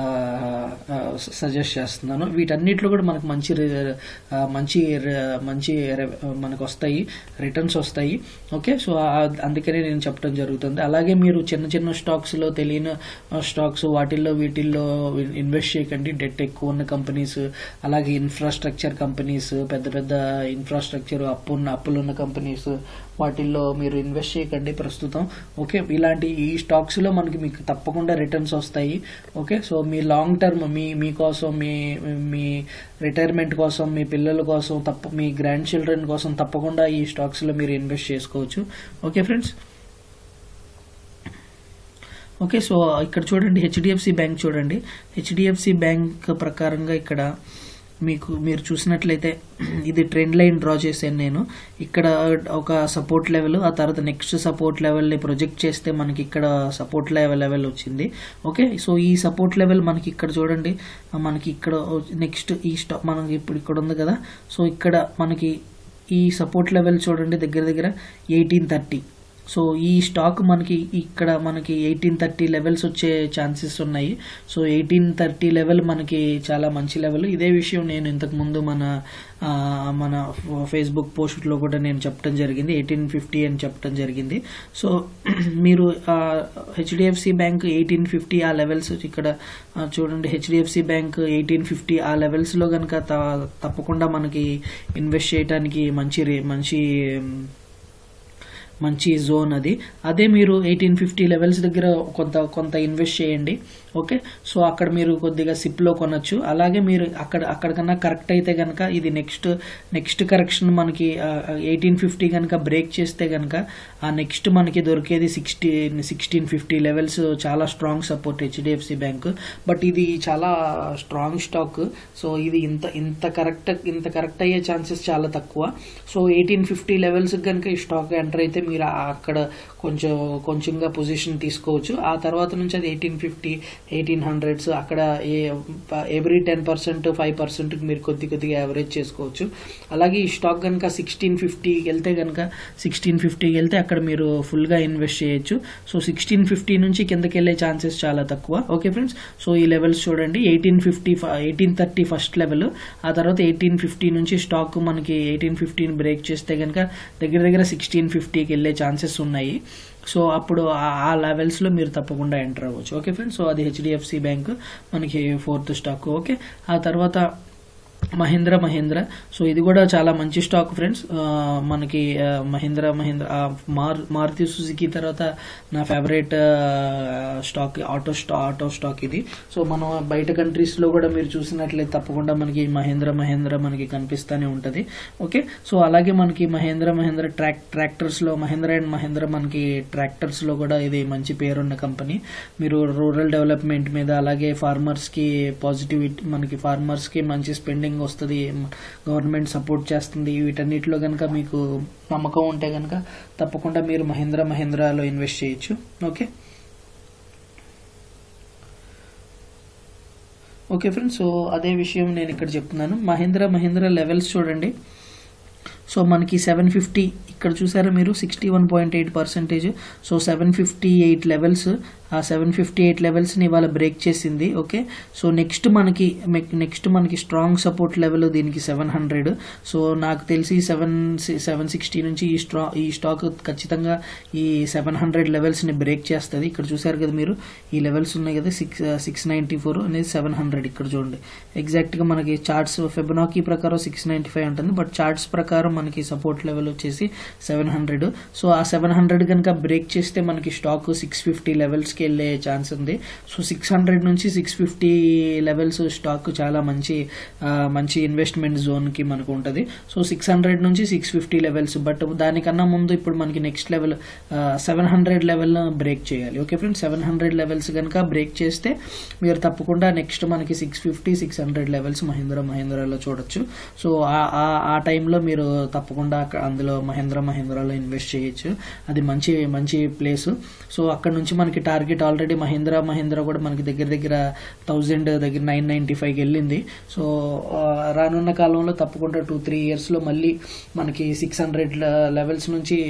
సజెస్ట్ చేస్తున్నాను వీటన్నిటిలో కూడా మనకు మంచి రి- ఆ, మంచి రి- మంచి రె- మనకు వస్తాయి రిటర్న్స్ వస్తాయి ఓకే సో ఆ- అందుకనే నేను చెప్పడం జరుగుతుంది అలాగే మీరు చిన్న చిన్న స్టాక్స్ లో తెలియని స్టాక్స్ వాటిల్లో వీటిల్లో ఇన్వెస్ట్ చేయకండి డెట్ ఎక్కువ ఉన్న కంపెనీస్ అలాగే ఇన్ఫ్రాస్ట్రక్చర్ కంపెనీస్ పెద్ద పెద్ద ఇన్ఫ్రాస్ట్రక్చర్ అప్పు ఉన్న అప్పులు ఉన్న కంపెనీస్ వాటిల్లో మీరు ఇన్వెస్ట్ చేయకండి ప్రస్తుతం ఓకే ఇలాంటి ఈ స్టాక్స్ లో మనకి మీకు తప్పకుండా రిటర్న్స్ వస్తాయి ఓకే సో మీ లాంగ్ టర్మ్ మీ మీకోసం మీ మీ రిటైర్మెంట్ కోసం మీ పిల్లల కోసం తప్ప మీ గ్రాండ్ చిల్డ్రన్ కోసం తప్పకుండా ఈ స్టాక్స్ లో మీరు ఇన్వెస్ట్ చేసుకోవచ్చు ఓకే ఫ్రెండ్స్ ఓకే సో ఇక్కడ చూడండి హెచ్డిఎఫ్సి బ్యాంక్ చూడండి హెచ్డిఎఫ్సి బ్యాంక్ ప్రకారంగా ఇక్కడ మీకు మీరు చూసినట్లయితే ఇది ట్రెండ్ లైన్ డ్రా చేశాను నేను ఇక్కడ ఒక సపోర్ట్ లెవెల్ ఆ తర్వాత నెక్స్ట్ సపోర్ట్ లెవెల్ని ప్రొజెక్ట్ చేస్తే మనకి ఇక్కడ సపోర్ట్ లెవెల్ లెవెల్ వచ్చింది ఓకే సో ఈ సపోర్ట్ లెవెల్ మనకి ఇక్కడ చూడండి మనకి ఇక్కడ నెక్స్ట్ ఈ స్టాక్ మనకి ఇప్పుడు ఇక్కడ ఉంది కదా సో ఇక్కడ మనకి ఈ సపోర్ట్ లెవెల్ చూడండి దగ్గర దగ్గర ఎయిటీన్ థర్టీ సో ఈ స్టాక్ మనకి ఇక్కడ మనకి ఎయిటీన్ థర్టీ లెవెల్స్ వచ్చే ఛాన్సెస్ ఉన్నాయి సో ఎయిటీన్ థర్టీ లెవెల్ మనకి చాలా మంచి లెవెల్ ఇదే విషయం నేను ఇంతకు ముందు మన ఆ, మన ఫేస్బుక్ పోస్ట్లో కూడా నేను చెప్పడం జరిగింది ఎయిటీన్ ఫిఫ్టీ అని చెప్పడం జరిగింది సో మీరు హెచ్డిఎఫ్సి బ్యాంక్ ఎయిటీన్ ఫిఫ్టీ ఆ లెవెల్స్ ఇక్కడ ఆ, చూడండి హెచ్డిఎఫ్సి బ్యాంక్ ఎయిటీన్ ఫిఫ్టీ ఆ లెవెల్స్లో కనుక తప్పకుండా మనకి ఇన్వెస్ట్ చేయడానికి మంచి రే- మంచి ఉమ్, మంచి జోన్ అది అదే మీరు ఎయిటీన్ ఫిఫ్టీ లెవెల్స్ దగ్గర కొంత కొంత ఇన్వెస్ట్ చేయండి ఓకే సో అక్కడ మీరు కొద్దిగా సిప్లో కొనొచ్చు అలాగే మీరు అక్కడ అక్కడికన్నా కరెక్ట్ అయితే కనుక ఇది నెక్స్ట్ నెక్స్ట్ కరెక్షన్ మనకి ఎయిటీన్ ఫిఫ్టీ కనుక బ్రేక్ చేస్తే కనుక ఆ నెక్స్ట్ మనకి దొరికేది సిక్స్టీన్ సిక్స్టీన్ ఫిఫ్టీ లెవెల్స్ చాలా strong support HDFC bank but ఇది చాలా స్ట్రాంగ్ స్టాక్ సో ఇది ఇంత ఇంత కరెక్ట్ ఇంత కరెక్ట్ అయ్యే ఛాన్సెస్ చాలా తక్కువ సో ఎయిటీన్ ఫిఫ్టీ లెవెల్స్ కనుక ఈ స్టాక్ ఎంటర్ అయితే మీరు ఆ- అక్కడ కొంచెం కొంచెంగా పొజిషన్ తీసుకోవచ్చు ఆ తర్వాత నుంచి అది ఎయిటీన్ ఫిఫ్టీ ఎయిటీన్ హండ్రెడ్స్ అక్కడ every ten percent five percent మీరు కొద్ది కొద్దిగా యావరేజ్ చేసుకోవచ్చు అలాగే ఈ స్టాక్ కనుక సిక్స్టీన్ ఫిఫ్టీకి వెళ్తే కనుక సిక్స్టీన్ ఫిఫ్టీకి వెళ్తే అక్కడ మీరు ఫుల్గా ఇన్వెస్ట్ చేయొచ్చు సో సిక్స్టీన్ ఫిఫ్టీ నుంచి కిందకి వెళ్ళే ఛాన్సెస్ చాలా తక్కువ ఓకే ఫ్రెండ్స్ సో ఈ లెవెల్స్ చూడండి eighteen fifty eighteen thirty first level ఆ తర్వాత ఎయిటీన్ ఫిఫ్టీ నుంచి స్టాక్ మనకి ఎయిటీన్ ఫిఫ్టీన్ బ్రేక్ చేస్తే కనుక దగ్గర దగ్గర సిక్స్టీన్ ఫిఫ్టీకి వెళ్ళే ఛాన్సెస్ ఉన్నాయి సో అప్పుడు ఆ- ఆ లెవెల్స్లో మీరు తప్పకుండా ఎంటర్ అవ్వచ్చు ఓకే ఫ్రెండ్స్ సో అది హెచ్డిఎఫ్సి బ్యాంక్ మనకి ఫోర్త్ స్టాక్ ఓకే ఆ తర్వాత మహేంద్ర మహేంద్ర సో ఇది కూడా చాలా మంచి స్టాక్ ఫ్రెండ్స్ ఆ, మనకి ఆ, మహేంద్ర మహేంద్ర ఆ, మార్ మారుతి సుజుకి తర్వాత నా ఫేవరెట్ స్టాక్ ఆటో స్టా ఆటో స్టాక్ ఇది సో మనం బయట కంట్రీస్ లో కూడా మీరు చూసినట్లయితే తప్పకుండా మనకి మహేంద్ర మహేంద్ర మనకి కనిపిస్తూనే ఉంటది ఓకే సో అలాగే మనకి మహేంద్ర మహేంద్ర ట్రాక్ ట్రాక్టర్స్ లో మహేంద్ర అండ్ మహేంద్ర మనకి ట్రాక్టర్స్ లో కూడా ఇది మంచి పేరున్న కంపెనీ మీరు రూరల్ డెవలప్మెంట్ మీద అలాగే ఫార్మర్స్ కి పాజిటివిటీ మనకి ఫార్మర్స్ కి మంచి స్పెండింగ్ వస్తుంది గవర్నమెంట్ సపోర్ట్ చేస్తుంది వీటన్నిటిలో కనుక మీకు నమ్మకం ఉంటే కనుక తప్పకుండా మీరు మహేంద్ర మహేంద్రలో ఇన్వెస్ట్ చేయొచ్చు ఓకే ఓకే ఫ్రెండ్స్ సో అదే విషయం నేను ఇక్కడ చెప్తున్నాను మహేంద్ర మహేంద్ర లెవెల్స్ చూడండి సో మనకి సెవెన్ ఫిఫ్టీ ఇక్కడ చూసారా మీరు sixty one point eight percentage so seven fifty eight levels ఆ సెవెన్ ఫిఫ్టీ ఎయిట్ లెవెల్స్ని ఇవాళ బ్రేక్ చేసింది ఓకే సో నెక్స్ట్ మనకి నెక్స్ట్ మనకి స్ట్రాంగ్ సపోర్ట్ లెవెల్ దీనికి సెవెన్ హండ్రెడ్ సో నాకు తెలిసి సెవెన్ సెవెన్ సిక్స్టీ నుంచి ఈ స్ట్రా ఈ స్టాక్ ఖచ్చితంగా ఈ సెవెన్ హండ్రెడ్ లెవెల్స్ని బ్రేక్ చేస్తుంది ఇక్కడ చూసారు కదా మీరు ఈ లెవెల్స్ ఉన్నాయి కదా సిక్స్ సిక్స్ నైంటీ ఫోర్ అనేది సెవెన్ హండ్రెడ్ ఇక్కడ చూడండి ఎగ్జాక్ట్గా మనకి చార్ట్స్ ఫెబనాకీ ప్రకారం సిక్స్ నైంటీ ఫైవ్ ఉంటుంది బట్ చార్ట్స్ ప్రకారం మనకి సపోర్ట్ లెవెల్ వచ్చేసి సెవెన్ హండ్రెడ్ సో ఆ సెవెన్ హండ్రెడ్ కనుక బ్రేక్ చేస్తే మనకి స్టాక్ సిక్స్ ఫిఫ్టీ లెవెల్స్కి వెళ్ళే ఛాన్స్ ఉంది సో సిక్స్ హండ్రెడ్ నుంచి సిక్స్ ఫిఫ్టీ లెవెల్స్ స్టాక్ చాలా మంచి ఆ, మంచి ఇన్వెస్ట్మెంట్ జోన్కి మనకు ఉంటుంది సో సిక్స్ హండ్రెడ్ నుంచి సిక్స్ ఫిఫ్టీ లెవెల్స్ బట్ దానికన్నా ముందు ఇప్పుడు మనకి next level seven hundred level break చేయాలి okay friends seven hundred levels కనుక బ్రేక్ చేస్తే మీరు తప్పకుండా నెక్స్ట్ మనకి six fifty six hundred levels Mahindra మహేంద్రలో చూడొచ్చు సో ఆ- ఆ- ఆ టైంలో మీరు తప్పకుండా అక్కడ అందులో మహేంద్ర మహేంద్రలో ఇన్వెస్ట్ చేయొచ్చు అది మంచి మంచి ప్లేస్ సో అక్కడ నుంచి మనకి టార్గెట్ ఆల్రెడీ మహేంద్ర మహేంద్ర కూడా మనకి దగ్గర దగ్గర థౌజండ్ దగ్గర నైన్ నైన్టీ ఫైవ్కి వెళ్ళింది సో ఆ, రానున్న కాలంలో తప్పకుండా టూ త్రీ ఇయర్స్లో మళ్ళీ మనకి సిక్స్ హండ్రెడ్ లెవెల్స్ నుంచి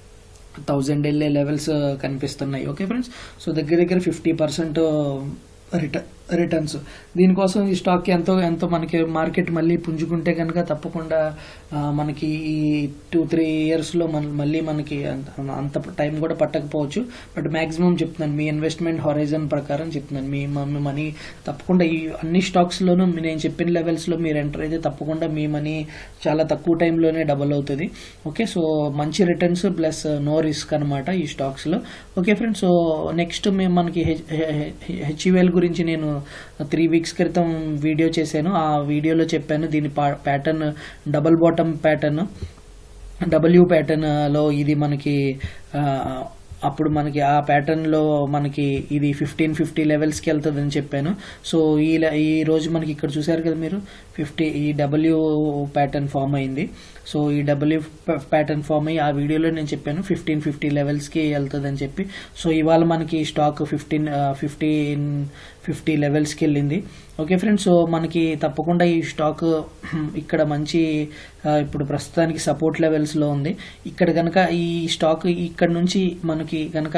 థౌజండ్ వెళ్ళే లెవెల్స్ కనిపిస్తున్నాయి ఓకే ఫ్రెండ్స్ సో దగ్గర దగ్గర ఫిఫ్టీ పర్సెంట్ రిటర్న్ రిటర్న్స్ దీనికోసం ఈ స్టాక్ ఎంతో ఎంతో మనకి మార్కెట్ మళ్ళీ పుంజుకుంటే కనుక తప్పకుండా ఆ, మనకి ఈ టూ త్రీ ఇయర్స్లో మన మళ్ళీ మనకి అంత- అంత టైం కూడా పట్టకపోవచ్చు బట్ మాక్సిమం చెప్తున్నాను మీ ఇన్వెస్ట్మెంట్ హొరైజన్ ప్రకారం చెప్తున్నాను మీ మీ మనీ తప్పకుండా ఈ అన్ని స్టాక్స్లోనూ నేను చెప్పిన లెవెల్స్లో మీరు ఎంటర్ అయితే తప్పకుండా మీ మనీ చాలా తక్కువ టైంలోనే డబల్ అవుతుంది ఓకే సో మంచి రిటర్న్స్ ప్లస్ నో రిస్క్ అనమాట ఈ స్టాక్స్లో ఓకే ఫ్రెండ్స్ సో నెక్స్ట్ మేము మనకి హెచ్ఈఎల్ గురించి నేను త్రీ వీక్స్ క్రితం వీడియో చేశాను ఆ వీడియోలో చెప్పాను దీని pattern double bottom pattern W pattern లో ఇది మనకి ఆ, అప్పుడు మనకి ఆ ప్యాటర్న్ లో మనకి ఇది ఫిఫ్టీన్ ఫిఫ్టీ లెవెల్స్ కి వెళ్తుందని చెప్పాను సో ఈ లె- ఈ రోజు మనకి ఇక్కడ చూసారు కదా మీరు ఫిఫ్టీ ఈ డబ్ల్యూ ప్యాటర్న్ ఫామ్ అయింది సో ఈ డబ్ల్యూ ప్యాటర్న్ ఫామ్ అయ్యి ఆ వీడియోలో నేను చెప్పాను ఫిఫ్టీన్ ఫిఫ్టీ లెవెల్స్కి వెళ్తుంది అని చెప్పి సో ఇవాళ మనకి స్టాక్ ఫిఫ్టీన్ ఫిఫ్టీన్ ఫిఫ్టీ లెవెల్స్కి వెళ్ళింది ఓకే ఫ్రెండ్స్ సో మనకి తప్పకుండా ఈ స్టాక్ ఇక్కడ మంచి ఆ, ఇప్పుడు ప్రస్తుతానికి సపోర్ట్ లెవెల్స్లో ఉంది ఇక్కడ కనుక ఈ స్టాక్ ఇక్కడ నుంచి మనకి కనుక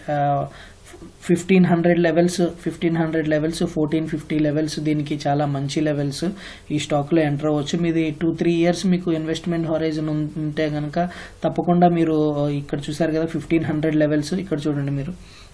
fifteen hundred levels fifteen hundred levels fourteen fifty levels దీనికి చాలా మంచి లెవెల్స్ ఈ స్టాక్లో ఎంటర్ అవ్వచ్చు మీది టూ త్రీ ఇయర్స్ మీకు ఇన్వెస్ట్మెంట్ హొరైజన్ ఉంటే కనుక తప్పకుండా మీరు ఇక్కడ చూసారు కదా ఫిఫ్టీన్ హండ్రెడ్ లెవెల్స్ ఇక్కడ చూడండి మీరు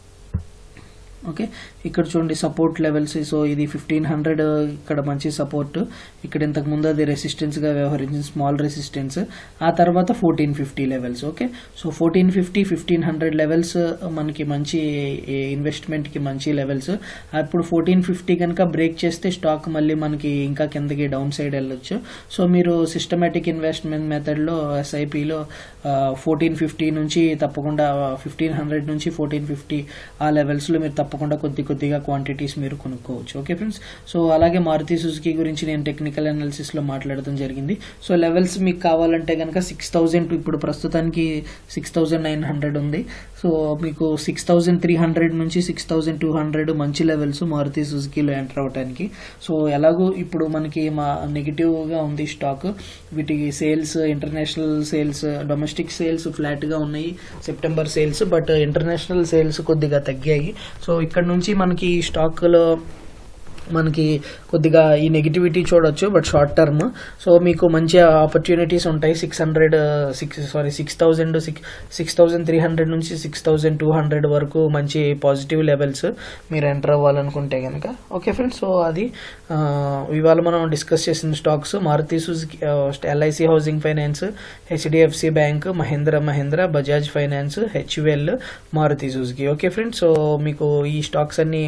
ఓకే ఇక్కడ చూడండి సపోర్ట్ లెవెల్స్ సో ఇది ఫిఫ్టీన్ హండ్రెడ్ ఇక్కడ మంచి సపోర్ట్ ఇక్కడ ఇంతకు ముందు అది రెసిస్టెన్స్ గా వ్యవహరించిన స్మాల్ రెసిస్టెన్స్ ఆ తర్వాత fourteen fifty levels okay so fourteen fifty fifteen hundred levels మనకి మంచి ఇన్వెస్ట్మెంట్ కి మంచి లెవెల్స్ అప్పుడు ఫోర్టీన్ ఫిఫ్టీ కనుక బ్రేక్ చేస్తే స్టాక్ మళ్ళీ మనకి ఇంకా కిందకి డౌన్ సైడ్ వెళ్ళొచ్చు సో మీరు సిస్టమేటిక్ ఇన్వెస్ట్మెంట్ మెథడ్ లో ఎస్ఐపిలో ఫోర్టీన్ ఫిఫ్టీ నుంచి తప్పకుండా ఫిఫ్టీన్ హండ్రెడ్ నుంచి ఫోర్టీన్ ఫిఫ్టీ ఆ లెవెల్స్ లో మీరు తప్పకుండా కొద్ది కొద్దిగా క్వాంటిటీస్ మీరు కొనుక్కోవచ్చు ఓకే ఫ్రెండ్స్ సో అలాగే మారుతి సుజుకి గురించి నేను టెక్నికల్ అనాలిసిస్ లో మాట్లాడడం జరిగింది సో లెవెల్స్ మీకు కావాలంటే కనుక సిక్స్ థౌజండ్ ఇప్పుడు ప్రస్తుతానికి సిక్స్ థౌజండ్ నైన్ హండ్రెడ్ ఉంది సో మీకు సిక్స్ థౌజండ్ త్రీ హండ్రెడ్ నుంచి సిక్స్ థౌజండ్ టూ హండ్రెడ్ మంచి లెవెల్స్ మారుతి సుజుకిలో ఎంటర్ అవడానికి సో ఎలాగో ఇప్పుడు మనకి మా నెగిటివ్ గా ఉంది స్టాక్ వీటికి sales international sales domestic sales flat గా ఉన్నాయి September sales but international sales కొద్దిగా తగ్గాయి సో ఇక్కడ నుంచి మనకి స్టాక్ లో మనకి కొద్దిగా ఈ నెగిటివిటీ చూడొచ్చు బట్ షార్ట్ టర్మ్ సో మీకు మంచి ఆపర్చునిటీస్ ఉంటాయి six hundred six sorry six thousand six six thousand three hundred నుంచి సిక్స్ థౌజండ్ టూ హండ్రెడ్ వరకు మంచి పాజిటివ్ లెవెల్స్ మీరు ఎంటర్ అవ్వాలనుకుంటే కనుక ఓకే ఫ్రెండ్స్ సో అది ఆ, ఇవాళ మనం డిస్కస్ చేసిన stocks Maruti Suzuki LIC housing finance HDFC bank Mahindra Mahindra Bajaj finance HUL Maruti Suzuki okay friends so మీకు ఈ స్టాక్స్ అన్ని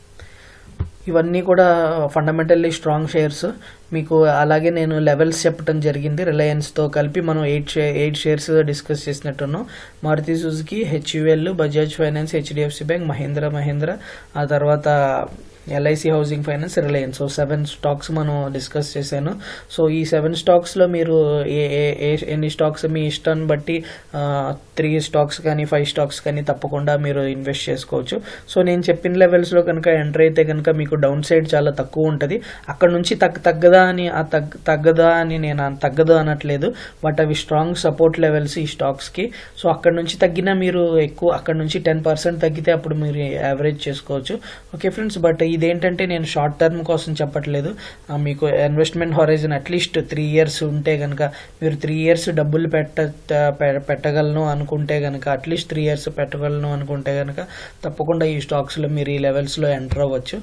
ఇవన్నీ కూడా ఫండమెంటల్లీ స్ట్రాంగ్ షేర్స్ మీకు అలాగే నేను లెవెల్స్ చెప్పడం జరిగింది రిలయన్స్తో కలిపి మనం ఎయిట్ షే ఎయిట్ షేర్స్ డిస్కస్ చేసినట్టున్నాం Maruti Suzuki HUL Bajaj finance HDFC bank Mahindra Mahindra ఆ తర్వాత LIC housing finance Reliance so seven stocks మనం డిస్కస్ చేశాను సో ఈ సెవెన్ స్టాక్స్లో మీరు ఏ ఏ- ఏ- ఎన్ని స్టాక్స్ మీ ఇష్టాన్ని బట్టి త్రీ స్టాక్స్ కానీ ఫైవ్ స్టాక్స్ కానీ తప్పకుండా మీరు ఇన్వెస్ట్ చేసుకోవచ్చు సో నేను చెప్పిన లెవెల్స్లో కనుక ఎంటర్ అయితే కనుక మీకు డౌన్ సైడ్ చాలా తక్కువ ఉంటుంది అక్కడ నుంచి తగ్గ తగ్గదా అని ఆ తగ్గ తగ్గదా అని నేను అన్- తగ్గదు అనట్లేదు బట్ అవి స్ట్రాంగ్ సపోర్ట్ లెవెల్స్ ఈ స్టాక్స్కి సో అక్కడ నుంచి తగ్గినా మీరు ఎక్కువ అక్కడ నుంచి టెన్ పర్సెంట్ తగ్గితే అప్పుడు మీరు యావరేజ్ చేసుకోవచ్చు ఓకే ఫ్రెండ్స్ బట్ ఇదేంటంటే నేను షార్ట్ టర్మ్ కోసం చెప్పట్లేదు ఆ, మీకు investment horizon at least three years ఉంటే కనుక మీరు త్రీ ఇయర్స్ డబ్బులు పెట్ట పె- పెట్టగలను అనుకుంటే కనుక అట్లీస్ట్ త్రీ ఇయర్స్ పెట్టగలను అనుకుంటే కనుక తప్పకుండా ఈ స్టాక్స్లో మీరు ఈ లెవెల్స్లో ఎంటర్ అవ్వచ్చు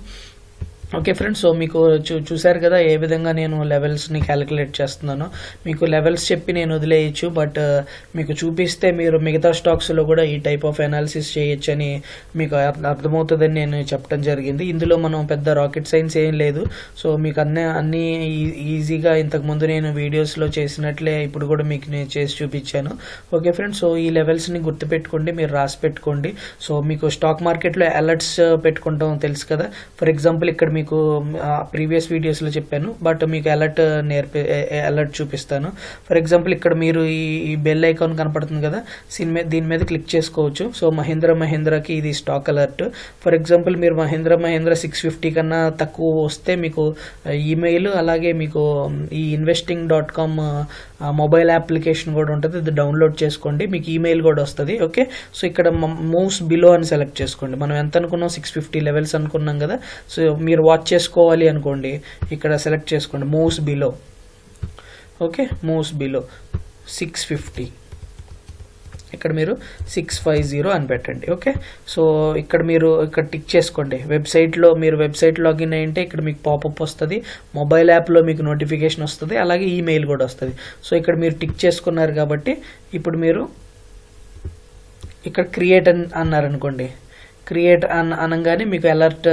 ఓకే ఫ్రెండ్స్ సో మీకు చూ చూసారు కదా ఏ విధంగా నేను లెవెల్స్ని క్యాలిక్యులేట్ చేస్తున్నానో మీకు లెవెల్స్ చెప్పి నేను వదిలేయచ్చు బట్ మీకు చూపిస్తే మీరు మిగతా స్టాక్స్లో కూడా ఈ టైప్ ఆఫ్ అనాలిసిస్ చేయొచ్చు అని మీకు అర్థ- అర్థమవుతుందని నేను చెప్పడం జరిగింది ఇందులో మనం పెద్ద రాకెట్ సైన్స్ ఏం లేదు సో మీకు అన్ని అన్ని ఈ- ఈజీగా ఇంతకుముందు నేను వీడియోస్లో చేసినట్లే ఇప్పుడు కూడా మీకు నేను చేసి చూపించాను ఓకే ఫ్రెండ్స్ సో ఈ లెవెల్స్ని గుర్తుపెట్టుకోండి మీరు రాసి పెట్టుకోండి సో మీకు స్టాక్ మార్కెట్లో అలర్ట్స్ పెట్టుకుంటాం తెలుసు కదా ఫర్ ఎగ్జాంపుల్ ఇక్కడ మీకు ప్రీవియస్ వీడియోస్లో చెప్పాను బట్ మీకు అలర్ట్ నేర్పి అలర్ట్ చూపిస్తాను ఫర్ ఎగ్జాంపుల్ ఇక్కడ మీరు ఈ ఈ బెల్ ఐకాన్ కనపడుతుంది కదా దీని మీద దీని మీద క్లిక్ చేసుకోవచ్చు సో మహేంద్ర మహేంద్రకి ఇది స్టాక్ అలర్ట్ ఫర్ ఎగ్జాంపుల్ మీరు మహేంద్ర మహేంద్ర సిక్స్ ఫిఫ్టీ కన్నా తక్కువ వస్తే మీకు ఈమెయిల్ అలాగే మీకు ఈ investing dot com mobile application కూడా ఉంటుంది ఇది డౌన్లోడ్ చేసుకోండి మీకు ఈమెయిల్ కూడా వస్తుంది ఓకే సో ఇక్కడ మూవ్స్ బిలో అని సెలెక్ట్ చేసుకోండి మనం ఎంత అనుకున్నాం సిక్స్ ఫిఫ్టీ లెవెల్స్ అనుకున్నాం కదా సో మీరు వాచ్ చేసుకోవాలి అనుకోండి ఇక్కడ సెలెక్ట్ చేసుకోండి moves below okay moves below six fifty ఇక్కడ మీరు సిక్స్ ఫైవ్ జీరో అని పెట్టండి ఓకే సో ఇక్కడ మీరు ఇక్కడ టిక్ చేసుకోండి వెబ్సైట్లో మీరు వెబ్సైట్ లాగిన్ అయ్యింటే ఇక్కడ మీకు పాపప్ వస్తుంది మొబైల్ యాప్లో మీకు నోటిఫికేషన్ వస్తుంది అలాగే ఈమెయిల్ కూడా వస్తుంది సో ఇక్కడ మీరు టిక్ చేసుకున్నారు కాబట్టి ఇప్పుడు మీరు ఇక్కడ క్రియేట్ అని అన్నారు అనుకోండి క్రియేట్ అన్ అనగానే మీకు alert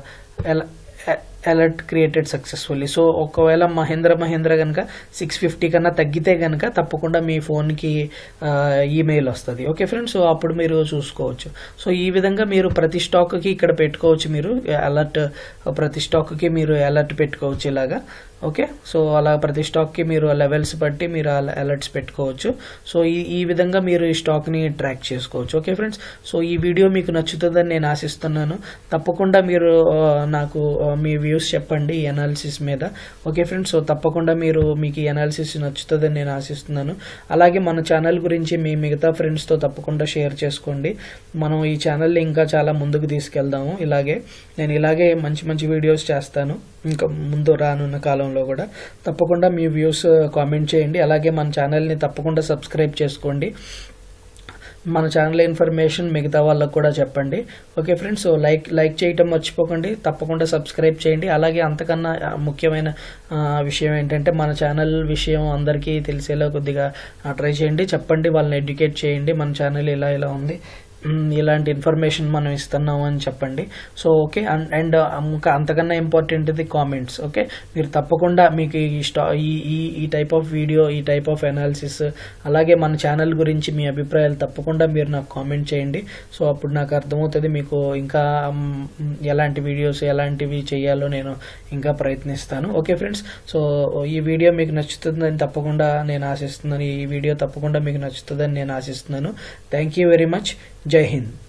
alert created successfully so ఒకవేళ మహేంద్ర మహేంద్ర కనుక సిక్స్ ఫిఫ్టీ కన్నా తగ్గితే కనుక తప్పకుండా మీ ఫోన్కి ఈమెయిల్ వస్తుంది ఓకే ఫ్రెండ్స్ సో అప్పుడు మీరు చూసుకోవచ్చు సో ఈ విధంగా మీరు ప్రతి స్టాక్కి ఇక్కడ పెట్టుకోవచ్చు మీరు అలర్ట్ ప్రతి స్టాక్కి మీరు అలర్ట్ పెట్టుకోవచ్చు ఇలాగా ఓకే సో అలా ప్రతి స్టాక్కి మీరు లెవెల్స్ బట్టి మీరు అలర్ట్స్ పెట్టుకోవచ్చు సో ఈ ఈ విధంగా మీరు ఈ స్టాక్ని ట్రాక్ చేసుకోవచ్చు ఓకే ఫ్రెండ్స్ సో ఈ వీడియో మీకు నచ్చుతుందని నేను ఆశిస్తున్నాను తప్పకుండా మీరు ఆ, నాకు ఆ, మీ వ్యూస్ చెప్పండి ఈ అనాలిసిస్ మీద ఓకే ఫ్రెండ్స్ సో తప్పకుండా మీరు మీకు ఈ అనాలిసిస్ నచ్చుతుందని నేను ఆశిస్తున్నాను అలాగే మన ఛానల్ గురించి మీ మిగతా ఫ్రెండ్స్తో తప్పకుండా షేర్ చేసుకోండి మనం ఈ ఛానల్ని ఇంకా చాలా ముందుకు తీసుకెళ్దాము ఇలాగే నేను ఇలాగే మంచి మంచి వీడియోస్ చేస్తాను ఇంకా ముందు రానున్న కాలంలో కూడా తప్పకుండా మీ వ్యూస్ కామెంట్ చేయండి అలాగే మన ఛానల్ని తప్పకుండా సబ్స్క్రైబ్ చేసుకోండి మన ఛానల్ ఇన్ఫర్మేషన్ మిగతా వాళ్ళకు కూడా చెప్పండి okay friends so like like చేయటం మర్చిపోకండి తప్పకుండా సబ్స్క్రైబ్ చేయండి అలాగే అంతకన్నా ఆ, ముఖ్యమైన ఆ, విషయం ఏంటంటే మన ఛానల్ విషయం అందరికీ తెలిసేలా కొద్దిగా ట్రై చేయండి చెప్పండి వాళ్ళని ఎడ్యుకేట్ చేయండి మన ఛానల్ ఇలా ఇలా ఉంది మ్, ఇలాంటి ఇన్ఫర్మేషన్ మనం ఇస్తున్నాము అని చెప్పండి సో ఓకే అండ్ అండ్ ఇంకా అంతకన్నా ఇంపార్టెంట్ ఇది కామెంట్స్ ఓకే మీరు తప్పకుండా మీకు ఈ స్టా ఈ ఈ ఈ టైప్ ఆఫ్ వీడియో ఈ టైప్ ఆఫ్ అనాలిసిస్ అలాగే మన ఛానల్ గురించి మీ అభిప్రాయాలు తప్పకుండా మీరు నాకు కామెంట్ చేయండి సో అప్పుడు నాకు అర్థమవుతుంది మీకు ఇంకా మ్, ఎలాంటి వీడియోస్ ఎలాంటివి చేయాలో నేను ఇంకా ప్రయత్నిస్తాను ఓకే ఫ్రెండ్స్ సో ఈ వీడియో మీకు నచ్చుతుందని తప్పకుండా నేను ఆశిస్తున్నాను ఈ వీడియో తప్పకుండా మీకు నచ్చుతుందని నేను ఆశిస్తున్నాను థ్యాంక్ యూ వెరీ మచ్ జై హింద్